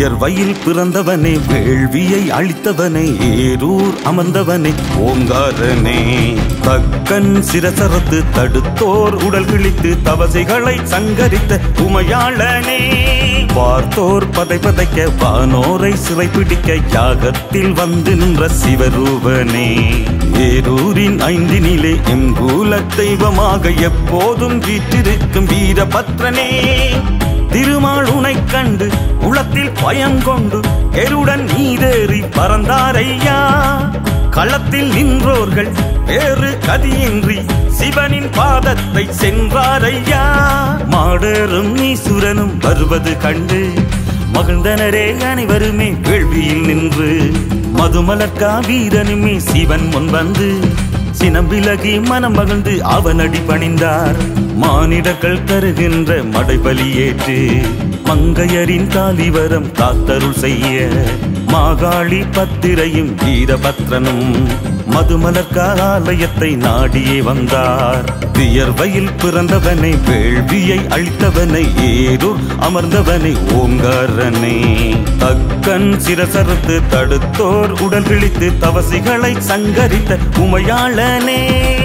வியர்வையில் பிறந்தவனே வேள்வியை அழித்தவனே ஏரூர் அமர்ந்தவனே ஓங்காரனே தக்கன் சிரசரத்து தடுத்தோர் உடல் கிழித்து தவசைகளை சங்கரித்த உமையாளனே பார்த்தோர் பதை பதைக்க வானோரை சிறை பிடிக்க யாகத்தில் வந்து நின்ற சிவரூபனே ஏரூரின் ஐந்தினிலே எம் கூல தெய்வமாக எப்போதும் வீற்றிருக்கும் வீரபத்ரனே திருமால் உனைக் கண்டு உளத்தில் பயம் கொண்டு எருடன் நீதேறி பறந்தாரையா களத்தில் நின்றோர்கள் வேறு கதியின்றி சிவனின் பாதத்தை சென்றாரையா மாடரும் ஈசுரனும் வருவது கண்டு மகிழ்ந்தனரே அனைவருமே வேள்வியில் நின்று மதுமலர்கா வீரனுமே சிவன் முன் வந்து சினம் விலகி மனம் மகிழ்ந்து அவனடி பணிந்தார் மானிடர்கள் தருகின்ற மடைபலியேற்று மங்கையரின் தாலிவரம் காத்தருள் செய்ய மாகாளி பத்திரையும் வீரபத்ரனும் மதுமலர்கா ஆலயத்தை நாடியே வந்தார் வியர்வையில் பிறந்தவனை வேள்வியை அழித்தவனை ஏரூர் அமர்ந்தவனை ஓங்காரனே தக்கன் சிரசறுத்து தடுத்தோர் உடல் கிழித்து தவசிகளை சங்கரித்த உமையாளனே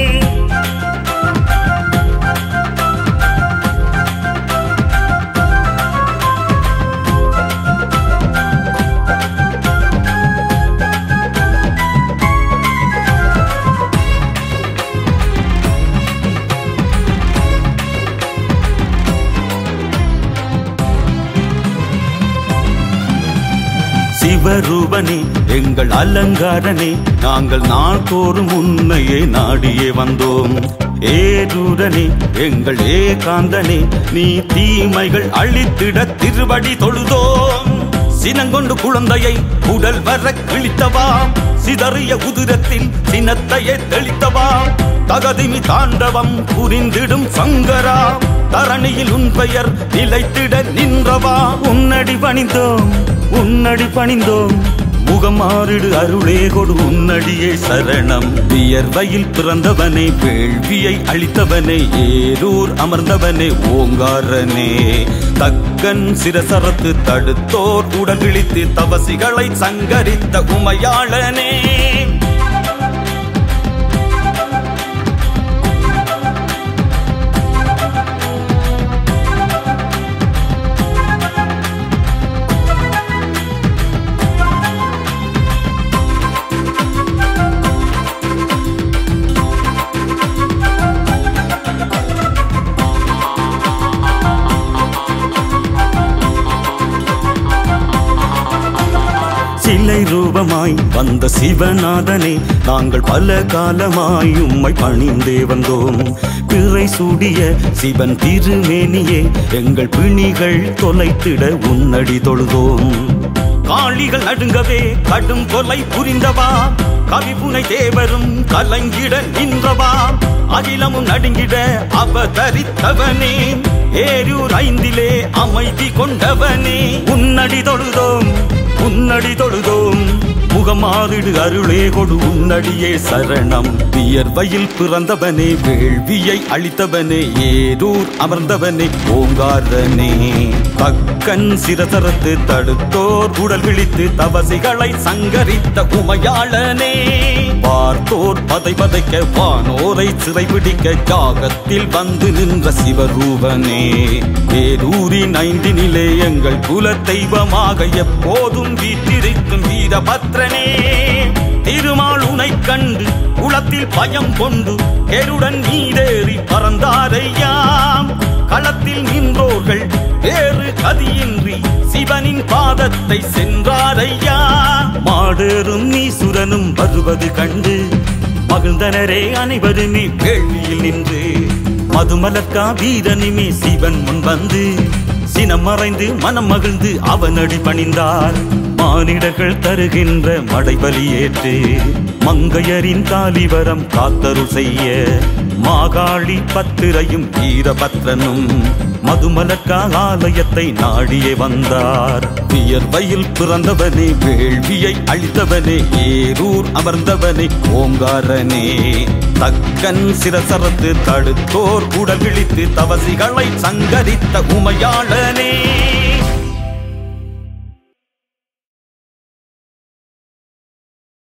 சிவரூபனே எங்கள் அலங்காரனே நாங்கள் நாள்தோறும் உன்னையே நாடியே வந்தோம் ஏரூரனே எங்கள் ஏகாந்தனே நீ தீமைகள் அழித்திட திருவடி தொழுதோம் சினங்கொண்டு குழந்தையை உடல் வர கிழித்தவா சிதறிய உதிரத்தில் சினத்தையே தெளித்தவா தகதிமி தாண்டவம் புரிந்திடும் சங்கரா தரணியில் உன் பெயர் நிலைத்திட நின்றவா உன்னடி பணிந்தோம் உன்னடி பணிந்தோம் முகமாறிடு அருளே கொடு உன்னடியே சரணம் வியர்வையில் பிறந்தவனே வேள்வியை அழித்தவனே ஏரூர் அமர்ந்தவனே ஓங்காரனே தக்கன் சிரசரத்து தடுத்தோர் உடகிழித்து தவசிகளை சங்கரித்த உமையாளனே சிலை ரூபமாய் வந்த சிவநாதனே நாங்கள் பல காலமாய் உம்மை பணிந்தே வந்தோம் பிறை சூடிய சிவன் திருமேனியே எங்கள் பிணிகள் தொலைத்திட உன்னடி தொழுதோம் காளிகள் நடுங்கவே கடும் கொலை புரிந்தவா கவிபுனை தேவரும் கலங்கிட நின்றவா அகிலமும் நடுங்கிட அவதரித்தவனே ஏரூர் ஐந்திலே அமைதி கொண்டவனே உன்னடி தொழுதோம் உன்னடி தொழுதோம் முகமாறிடு அருளே கொடு உன்னடியே சரணம் வியர்வையில் பிறந்தவனே வேள்வியை அழித்தவனே ஏரூர் அமர்ந்தவனே ஓங்காரனே தக்கன் சிரசரத்து தடுத்தோர் உடல் கிழித்து தவசிகளை சங்கரித்த உமையாளனே பார்த்தோர் பதை பதைக்க வானோரை சிறைபிடிக்க யாகத்தில் வந்து நின்ற சிவரூபனே ஏரூரின் ஐந்தினிலே எங்கள் குல தெய்வமாக எப்போதும் வீற்றிருக்கும் வீரபத்ரனே திருமால் உனைக் கண்டு குளத்தில் பயம் கொண்டு எருடன் நீதேறி பறந்தாரையாம் களத்தில் நின்றோர்கள் வேறு கதியின்றி சிவனின் பாதத்தை சென்றாரையா மாடேறும் நீசுரனும் வருவது கண்டு மகிழ்ந்தனரே அனைவருமே வேள்வியில் நின்று மதுமலக்கா வீரனுமே சிவன் முன் வந்து சினம் மறைந்து மனம் மகிழ்ந்து அவனடி பணிந்தார் மானிடர்கள் தருகின்ற மடைபலியேற்று மங்கையரின் தாலிவரம் காத்தருள் செய்ய மாகாளி பத்திரையும் வீரபத்ரனும் மதுமலக்கா ஆலயத்தை நாடியே வந்தார் வியர்வையில் பிறந்தவனே வேள்வியை அழித்தவனே ஏரூர் அமர்ந்தவனே ஓங்காரனே தக்கன் சிரசரத்து தடுத்தோர் உடல் கிழித்து தவசிகளை சங்கரித்த உமையாளனே